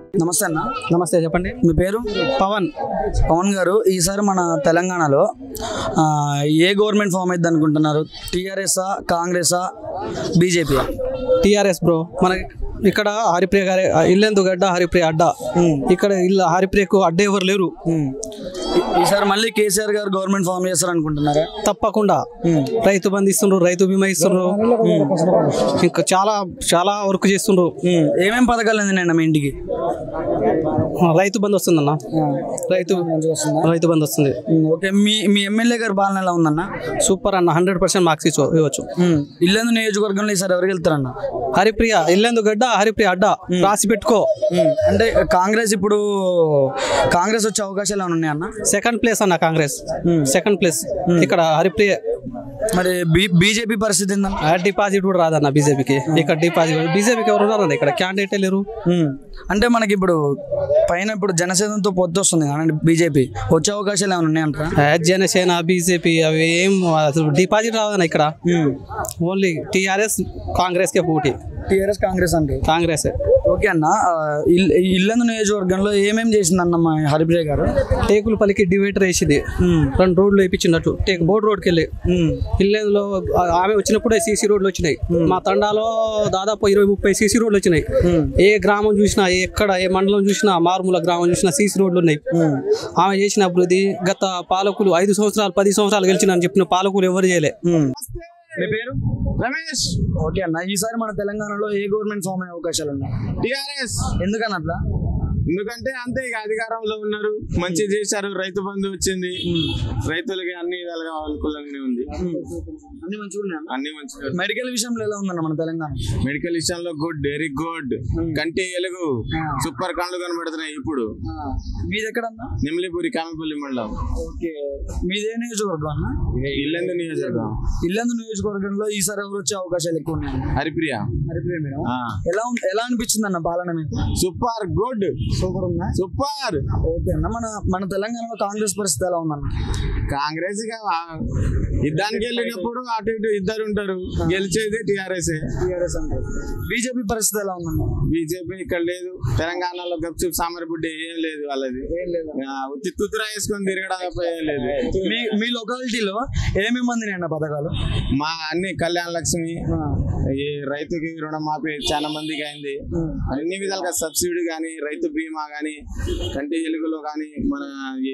నమస్తే అన్న నమస్తే చెప్పండి మీ పేరు పవన్ పవన్ గారు ఈసారి మన తెలంగాణలో ఆ, ఏ గవర్నమెంట్ ఫామ్ అయింది అనుకుంటున్నారు టీఆర్ఎస్ఆ కాంగ్రెసా బీజేపీ టిఆర్ఎస్ బ్రో మనకి ఇక్కడ హరిప్రియ గారి ఇల్లెందు గడ్డ హరిప్రియ అడ్డ ఇక్కడ ఇల్లు హరిప్రియకు అడ్డ ఎవరు లేరు ఈసారి మళ్ళీ కేసీఆర్ గారు గవర్నమెంట్ ఫామ్ చేస్తారు అనుకుంటున్నారా తప్పకుండా రైతు బంధు ఇస్తుండ్రు రైతు బీమా ఇస్తుండ్రు ఇంకా చాలా చాలా వర్క్ చేస్తుండ్రు ఏమేం పథకాలు అందినాయండి మీ ఇంటికి రైతు బంధు వస్తుందన్న రైతు రైతు బంధు వస్తుంది ఓకే మీ మీ ఎమ్మెల్యే గారి పాలన ఎలా ఉందన్న సూపర్ అన్న హండ్రెడ్ పర్సెంట్ మార్క్స్ ఇచ్చు ఇవ్వచ్చు ఇల్లందు నియోజకవర్గంలో ఈసారి ఎవరికి వెళ్తారన్న హరిప్రియ ఇల్లెందు గడ్డ హరిప్రియ అడ్డ రాసి పెట్టుకో అంటే కాంగ్రెస్ ఇప్పుడు కాంగ్రెస్ వచ్చే అవకాశాలు ఏమైనా ఉన్నాయన్న సెకండ్ ప్లేస్ అన్న కాంగ్రెస్ సెకండ్ ప్లేస్ ఇక్కడ హరిప్రియ మరి బీ బీజేపీ పరిస్థితి ఏందన్న ఆ డిపాజిట్ కూడా రాదన్న బీజేపీకి ఇక్కడ డిపాజిట్ బీజేపీకి ఎవరు ఉన్నారన్న ఇక్కడ క్యాండిడేట్ లేరు అంటే మనకి ఇప్పుడు పైన ఇప్పుడు జనసేనతో పొత్తు వస్తుంది కానీ బీజేపీ వచ్చే అవకాశాలు ఏమైనా ఉన్నాయంటారా ఆ జనసేన బీజేపీ అవి ఏం అసలు డిపాజిట్ రాదన్న ఇక్కడ ఓన్లీ టీఆర్ఎస్ కాంగ్రెస్ కే పోటీ టీఆర్ఎస్ కాంగ్రెస్ అంటే కాంగ్రెస్ ఓకే అన్న ఆ, ఇల్- ఇల్లందు నియోజకవర్గంలో ఏమేం చేసిందన్న మా హరిప్రియ గారు టేకుల పలికి డివైడర్ వేసింది రెండు రోడ్లు వేయించినట్టు టేక్ బోర్డు రోడ్కి వెళ్ళి ఇల్లేందులో ఆమె వచ్చినప్పుడే సీసీ రోడ్లు వచ్చినాయి మా తండాలో దాదాపు ఇరవై ముప్పై సీసీ రోడ్లు వచ్చినాయి ఏ గ్రామం చూసినా ఎక్కడ ఏ మండలం చూసినా మారుమూల గ్రామం చూసినా సీసీ రోడ్లు ఉన్నాయి ఆమె చేసిన అభివృద్ధి గత పాలకులు ఐదు సంవత్సరాలు పది సంవత్సరాలు గెలిచిన అని చెప్పిన పాలకులు ఎవరు చేయలే మీ పేరు రమేష్ ఓకే అన్న ఈసారి మన తెలంగాణలో ఏ గవర్నమెంట్ ఫామ్ అయ్యే అవకాశాలు ఉన్నాయి టిఆర్ఎస్ ఎందుకని అట్లా ఎందుకంటే అంతే ఇక అధికారంలో ఉన్నారు మంచి చేశారు రైతు బంధు వచ్చింది రైతులకి అన్ని విధాలుగా అనుకూలంగానే ఉంది అన్ని మంచిగా ఉన్నాయి అన్ని మంచిగా మెడికల్ విషయంలో ఎలా ఉందన్న మన తెలంగాణ మెడికల్ విషయంలో గుడ్ వెరీ గుడ్ కంటి ఎలుగు సూపర్ కళ్ళు కనబడుతున్నాయి ఇప్పుడు మీది ఎక్కడన్నా నిమ్లిపూరి కామిపల్లి మండలం ఓకే మీదే నియోజకవర్గం అన్న ఇల్లందు నియోజకవర్గం ఇల్లందు నియోజకవర్గంలో ఈసారి ఎవరు వచ్చే అవకాశాలు ఎక్కువ ఉన్నాయి హరిప్రియ హరిప్రియ మేడం ఆ. ఎలా ఉంది ఎలా అనిపించింది అన్న పాలన మీకు సూపర్ గుడ్ సూపర్ ఉందా సూపర్ ఓకే అన్న మన మన తెలంగాణలో కాంగ్రెస్ పరిస్థితి ఎలా ఉందన్న కాంగ్రెస్ ఇక ఆ- యుద్ధానికి వెళ్ళినప్పుడు అటు ఇటు ఇద్దరు ఉంటారు గెలిచేది టిఆర్ఎస్ టీఆర్ఎస్ అంటే బీజేపీ పరిస్థితి ఎలా ఉందన్న బీజేపీ ఇక్కడ లేదు తెలంగాణలో గప్చుప్ సామరబుడ్డి ఏం లేదు వాళ్ళది ఆ, ఉత్తి తుతురా వేసుకొని తిరగడం తప్ప ఏం లేదు మీ మీ లొకాలిటీలో ఏమేమి మంది అన్న పథకాలు మా అన్ని కళ్యాణ లక్ష్మి ఈ రైతుకి రుణమాఫీ చాలా మందికి అయింది అన్ని విధాలుగా సబ్సిడీ కానీ రైతు బీమా కానీ కంటి ఎలుగులో కానీ మన ఈ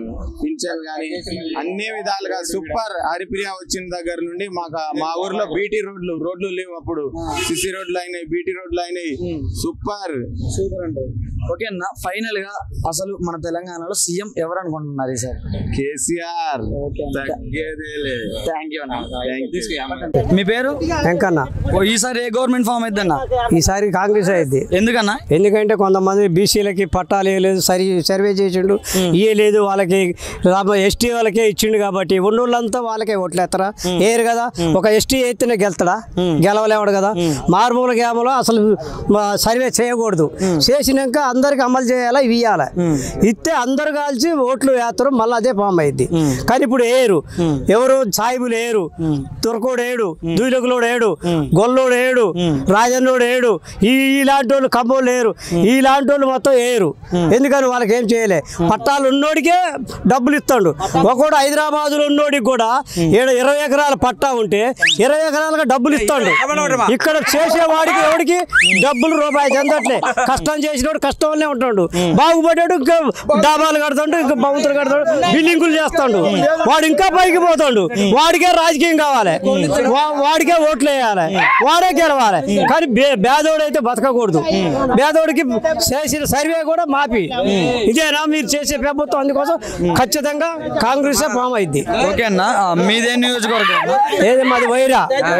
పింఛన్ కానీ అన్ని విధాలుగా సూపర్ హరిప్రియ వచ్చిన దగ్గర నుండి మాకు మా ఊర్లో బీటీ రోడ్లు రోడ్లు లేవు అప్పుడు సిసి రోడ్లు అయినాయి బీటీ రోడ్లు అయినాయి సూపర్ సూపర్ అండి ఓకే అన్న ఫైనల్ గా అసలు మన తెలంగాణలో సీఎం ఎవరు అనుకుంటున్నారు ఈసారి కేసీఆర్ ఓకే తగ్గేదేలే థ్యాంక్ యూ అన్న థ్యాంక్ యూ మీ పేరు వెంకన్న ఓ ఈసారి ఏ గవర్నమెంట్ ఫామ్ అయిద్దన్న ఈసారి కాంగ్రెస్ అయింది ఎందుకన్నా ఎందుకంటే కొంతమంది బీసీలకి పట్టాలు ఇవ్వలేదు సరి సర్వే చేసిండు ఇయ్యలేదు వాళ్ళకి ఎస్టీ వాళ్ళకే ఇచ్చిండు కాబట్టి ఉన్నోళ్ళంతా వాళ్ళకే ఓట్లేస్తారా ఏరు కదా ఒక ఎస్టీ అయితేనే గెలుతాడా గెలవలేవాడు కదా మారుమూల గ్రామంలో అసలు మా సర్వే చేయకూడదు చేసినాక అందరికి అమలు చేయాలా ఇవి ఇవ్వాలి ఇస్తే అందరు కాల్చి ఓట్లు వేస్తారు మళ్ళీ అదే ఫామ్ అయింది కానీ ఇప్పుడు ఏరు ఎవరు సాయిబులు ఏరు తురకోడు ఏడు దూలకులోడు ఏడు గొల్లోడు ఏడు రాజన్నోడు ఏడు ఈ ఇలాంటి వాళ్ళు కమ్మోళ్ళు లేరు ఇలాంటి వాళ్ళు మొత్తం ఏరు ఎందుకని వాళ్ళకి ఏం చేయలే పట్టాలు ఉన్నోడికే డబ్బులు ఇస్తాడు ఒకడు హైదరాబాద్లో ఉన్నోడికి కూడా ఏడు ఇరవై ఎకరాల పట్టా ఉంటే ఇరవై ఎకరాలుగా డబ్బులు ఇస్తాడు ఇక్కడ చేసేవాడికి ఎవడికి డబ్బులు రూపాయి చెందట్లే కష్టం చేసినోడు కష్టం వల్లే ఉంటాడు బాగుపడ్డాడు ఇంకా డాబాలు కడతాడు ఇంకా బౌతులు కడతాడు బిల్డింగులు చేస్తాడు వాడు ఇంకా పైకి పోతాడు వాడికే రాజకీయం కావాలి వా- వాడికే ఓట్లు వేయాలి వాడే గెలవాలి కానీ బే- పేదోడు అయితే బతకకూడదు పేదోడికి చేసిన సర్వే కూడా మాపి ఇదేనా మీరు చేసే ప్రభుత్వం అందుకోసం ఖచ్చితంగా కాంగ్రెస్ ఫామ్ అయింది ఓకే అన్న ఆ, మీదే నియోజకవర్గం అన్న? ఏది మాది వైరా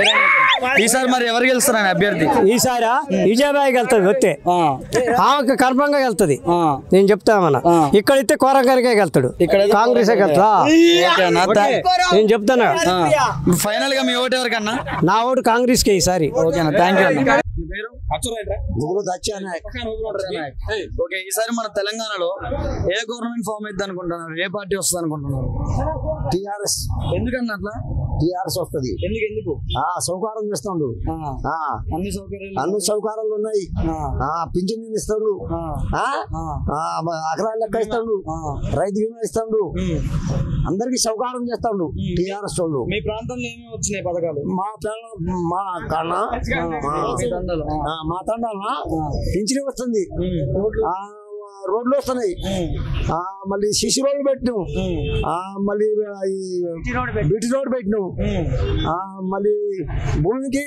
ఈసారి మరి ఎవరు గెలుస్తారని అభ్యర్థి ఈసారి విజయబాయికి వెళ్తుంది వస్తే ఆ, ఆమెకు కన్ఫర్మ్గా వెళ్తుంది ఆ. నేను చెప్తామన్నా ఇక్కడైతే కోరంగానికే వెళ్తాడు కాంగ్రెస్ వెళ్తా ఓకే అన్న థా- నేను చెప్తాను ఆ. ఫైనల్ గా మీ ఓటు ఎవరికన్నా నా ఓటు కాంగ్రెస్కే ఈసారి ఓకే అన్న థ్యాంక్ యూ అన్న మీ పేరు దచ్చానాయక్ ఓకే ఈసారి మన తెలంగాణలో ఏ గవర్నమెంట్ ఫామ్ అయితే అనుకుంటున్నారు ఏ పార్టీ వస్తుంది అనుకుంటున్నారు టిఆర్ఎస్ ఎందుకన్నా అట్లా టీఆర్ఎస్ వస్తుంది ఎందుకు ఎందుకు ఆ సౌకారం చేస్తాడు ఆ, ఆ అన్ని సౌకర్యాలు అన్ని సౌకర్యాలు ఉన్నాయి ఆ, ఆ పింఛన్ ఇస్తాడు ఆ, ఆ ఆ, ఆ, మ- అకరాలు లెక్క ఇస్తాడు ఆ. రైతు బీమా ఇస్తాడు ఉమ్. అందరికి సౌకారం చేస్తాడు టీఆర్ఎస్ వాళ్ళు మీ ప్రాంతంలో ఏమేమి వచ్చినాయి పథకాలు మా పిల్ల మా కన్నా మా మీ తండాలు. ఆ. ఆ, మా తండాలనా పింఛన్ వస్తుంది ఉమ్. ఆ, రోడ్లు వస్తున్నాయి ఉమ్. ఆ, మళ్ళీ సిసి రోడ్లు పెట్టినాం ఉమ్. ఆ, మళ్ళీ ఈ బీటీ రోడ్ పెట్టినాం ఉమ్. ఆ, మళ్ళీ భూమికి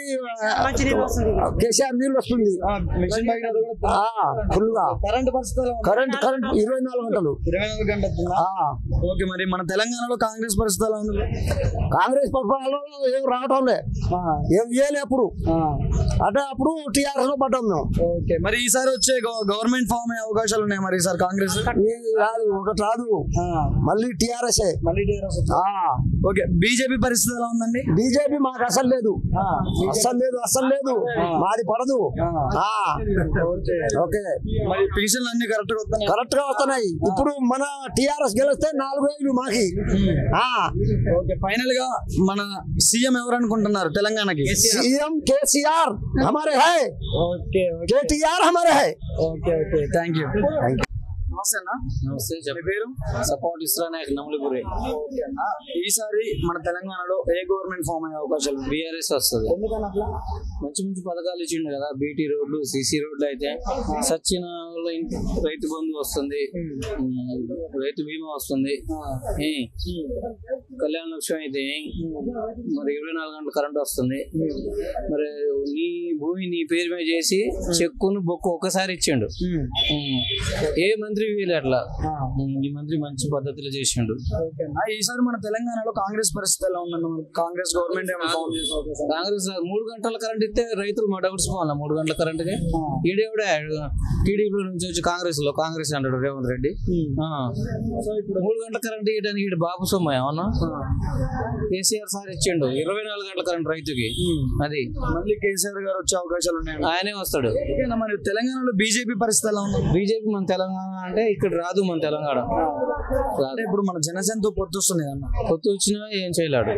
ఆ, కేసీఆర్ నీళ్ళు వస్తుంది ఆ, మిషన్ భగీరథ కూడా ఆ, ఫుల్గా కరెంట్ పరిస్థితి ఎలా ఉంది? కరెంట్ కరెంట్ ఇరవై నాలుగు గంటలు ఇరవై నాలుగు గంటలు వస్తుందా? ఆ, ఓకే మరి మన తెలంగాణలో కాంగ్రెస్ పరిస్థితి ఎలా ఉంది కాంగ్రెస్ పరిపాలనలో ఏం రావటం లే ఆ, ఏం ఇయ్యలే అప్పుడు ఆ, అంటే అప్పుడు టీఆర్ఎస్ లో పడ్డాం మేము ఓకే మరి ఈసారి వచ్చే గవ- గవర్నమెంట్ ఫామ్ అయ్యే అవకాశాలు ఉన్నాయి మరి ఈసారి కాంగ్రెస్ ఈ రాదు ఒకటి రాదు ఆ, మళ్ళీ టీఆర్ఎస్ మళ్ళీ టీఆర్ఎస్ వస్తుందా? ఓకే బీజేపీ పరిస్థితి ఎలా ఉందండి బీజేపీ మాకు అసలు లేదు ఆ, అస్సలు లేదు అస్సలు లేదు మాది పడదు ఆ, ఓకే ఓకే మరి పెన్షన్లు అన్ని కరెక్ట్ గా వస్తున్నాయి కరెక్ట్ గా వస్తున్నాయి ఇప్పుడు మన టీఆర్ఎస్ గెలిస్తే నాలుగు వేలు మాకి ఆ, ఓకే ఫైనల్ గా మన సీఎం ఎవరు అనుకుంటున్నారు తెలంగాణకి सीएम केसीआर हमारे है ఓకే ఓకే केटीआर हमारे है ఓకే ఓకే థ్యాంక్ యూ నమస్తే అన్న నమస్తే మీ పేరు సపోర్ట్ ఇస్రా నాయక్ నమలిపురి ఓకే అన్న ఈసారి మన తెలంగాణలో ఏ గవర్నమెంట్ ఫామ్ అయ్యే అవకాశాలు ఉన్నాయి బీఆర్ఎస్ వస్తుంది ఎందుకని అట్లా మంచి మంచి పథకాలు ఇచ్చిండు కదా బీటీ రోడ్లు సిసి రోడ్లు అయితే సచ్చిన వాళ్ళ ఇంటి రైతు బంధు వస్తుంది ఉమ్, రైతు బీమా వస్తుంది ఏ, కళ్యాణ లక్ష్యం అయితే మరి ఇరవై నాలుగు గంటల కరెంట్ వస్తుంది మరి నీ భూమి నీ పేరు మీద చేసి చెక్కును బొక్కు ఒక్కసారి ఇచ్చిండు ఉమ్. ఏ మంత్రి వీలు అట్లా ఉమ్, ఈ మంత్రి మంచి పద్ధతిలో చేసిండు ఓకే అన్న ఈసారి మన తెలంగాణలో కాంగ్రెస్ పరిస్థితి ఎలా ఉందన్న కాంగ్రెస్ గవర్నమెంట్ ఏమైనా ఫామ్ చేసే అవకాశం కాంగ్రెస్ మూడు గంటల కరెంట్ ఇస్తే రైతులు మడగడుచుకోవాలా మూడు గంటల కరెంట్కి ఈడేవిడే టీడీపీ నుంచి వచ్చి కాంగ్రెస్ లో కాంగ్రెస్ అంటాడు రేవంత్ రెడ్డి ఆ. మూడు గంటల కరెంట్ ఇవ్వడానికి ఈడు బాబు సొమ్మ ఏమన్నా కేసీఆర్ సార్ ఇచ్చిండు ఇరవై నాలుగు గంటల కరెంట్ రైతుకి అది మళ్ళీ కేసీఆర్ గారు వచ్చే అవకాశాలు ఉన్నాయి ఆయనే వస్తాడు ఓకేనా మరి తెలంగాణలో బీజేపీ పరిస్థితి ఎలా ఉంది బీజేపీ మన తెలంగాణ అంటే ఇక్కడ రాదు మన తెలంగాణ అంటే ఇప్పుడు మన జనసేనతో పొత్తు వస్తుంది అన్న కొత్త వచ్చినా ఏం చేయలేడు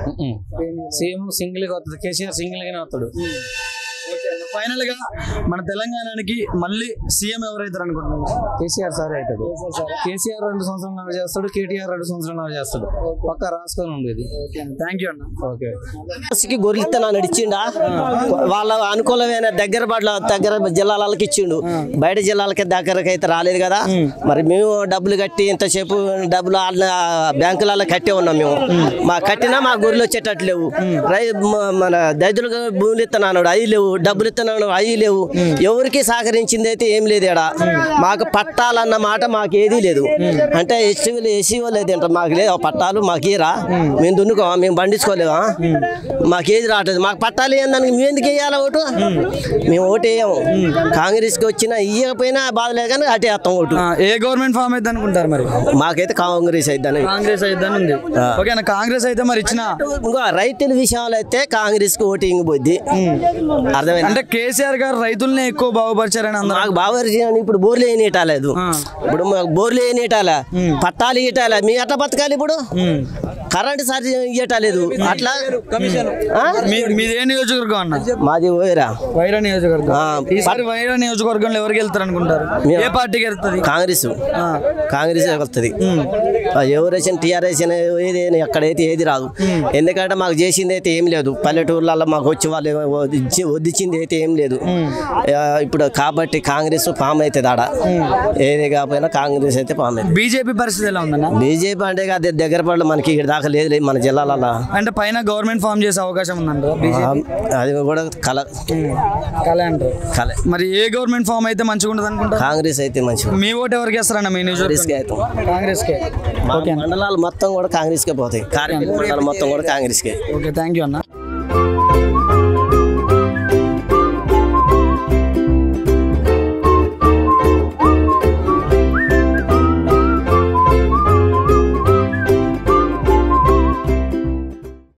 సీఎం సింగిల్ గా వస్తుంది కేసీఆర్ సింగిల్ గానే వస్తాడు ఓకే అన్న ఫైనల్ గా మన తెలంగాణకి మళ్ళీ సీఎం ఎవరైతారు అనుకుంటున్నాం కేసీఆర్ సార్ అవుతాడు కేసీఆర్ రెండు సంవత్సరాలు నవ్వు చేస్తాడు కేటీఆర్ రెండు సంవత్సరాలు నవ్వు చేస్తాడు పక్క రాసుకొని ఉండేది థ్యాంక్ యూ అన్న ఓకే కి గొర్రెలు ఇత్తనాన్ని ఇచ్చిండా వాళ్ళ అనుకూలమైన దగ్గర పట్ల దగ్గర జిల్లాలకి ఇచ్చిండు బయట జిల్లాలకి దగ్గరకి అయితే రాలేదు కదా మరి మేము డబ్బులు కట్టి ఇంతసేపు డబ్బులు వాళ్ళ బ్యాంకులలో కట్టే ఉన్నాం మేము మా కట్టినా మా గొర్రెలు వచ్చేటట్టు లేవు రై మ- మన దళితులకు భూములు ఇస్తున్నాడు అవి లేవు డబ్బులు ఇస్తున్నాడు అవి లేవు ఎవరికి సహకరించింది అయితే ఏం లేదు ఇక్కడ మాకు పట్టాలన్న మాట మాకు ఏదీ లేదు అంటే ఎస్సీ ఎస్సీ వాళ్ళు అయితే అంటారు, మాకు లేదు పట్టాలు మాకు ఇరా మేము దున్నుకోమా మేము పండించుకోలేమా మాకేది రావట్లేదు మాకు పట్టాలు ఏందానికి మేము ఎందుకు వేయాలి ఓటు మేము ఓటు వేయము కాంగ్రెస్కి వచ్చినా ఇయ్యకపోయినా బాధ లేదు కానీ అటే వేస్తాం ఓటు ఆ, ఏ గవర్నమెంట్ ఫామ్ అయితే అనుకుంటారు మరి మాకైతే కాంగ్రెస్ అయిద్దని కాంగ్రెస్ అయితే ఉంది ఓకే అన్న కాంగ్రెస్ అయితే మరి ఇచ్చిన ఇంకో రైతుల విషయంలో అయితే కాంగ్రెస్కి ఓటింగ్ పోద్ది అర్థమైంది అంటే కేసీఆర్ గారు రైతుల్ని ఎక్కువ బాగుపరిచారని అందరూ మాకు బాగా ఇప్పుడు బోర్లు ఏం ఇటాలేదు ఇప్పుడు మాకు బోర్లు ఏం ఇటాలా పట్టాలు ఇటాలా మీ ఎట్లా బతకాలి ఇప్పుడు కరెంట్ సార్ ఇయ్యటాలేదు అట్లా ఆ? మీ- మీది ఏ నియోజకవర్గం అన్న మాది ఓయరా వైరా నియోజకవర్గం ఆ, ఈసారి వైరా నియోజకవర్గంలో ఎవరికి వెళ్తారు అనుకుంటారు ఏ పార్టీకి వెళ్తుంది కాంగ్రెస్ కాంగ్రెస్ వస్తుంది ఎవరు వచ్చిన టీఆర్ఎస్ ఏది ఎక్కడైతే ఏది రాదు ఎందుకంటే మాకు చేసింది అయితే ఏం లేదు పల్లెటూర్లలో మాకు వచ్చి వాళ్ళు వదిచ్చి వదిచ్చింది అయితే ఏం లేదు ఆ, ఇప్పుడు కాబట్టి కాంగ్రెస్ ఫామ్ అవుతుంది ఆడ ఏది కాకపోయినా కాంగ్రెస్ అయితే ఫామ్ అవుతుంది బీజేపీ పరిస్థితి ఎలా ఉందన్న బీజేపీ అంటే ఇక అది దగ్గర పడలు మనకి ఇక్కడ దాకా లేదు లేదు మన జిల్లాలలో అంటే పైన గవర్నమెంట్ ఫామ్ చేసే అవకాశం ఉందంట అది కూడా కల కళ అంటారు కల మరి ఏ గవర్నమెంట్ ఫామ్ అయితే మంచిగా ఉంటుంది అనుకుంటారు కాంగ్రెస్ అయితే మంచిగా మీ ఓటు ఎవరికి వేస్తారన్న మీ కాంగ్రెస్కి నియోజకవర్గం అవుతాం కాంగ్రెస్ కే మా మండలాలు మొత్తం కూడా కాంగ్రెస్కే పోతాయి కార్యక్రమాలు మొత్తం కూడా కాంగ్రెస్కే ఓకే థ్యాంక్ యూ అన్న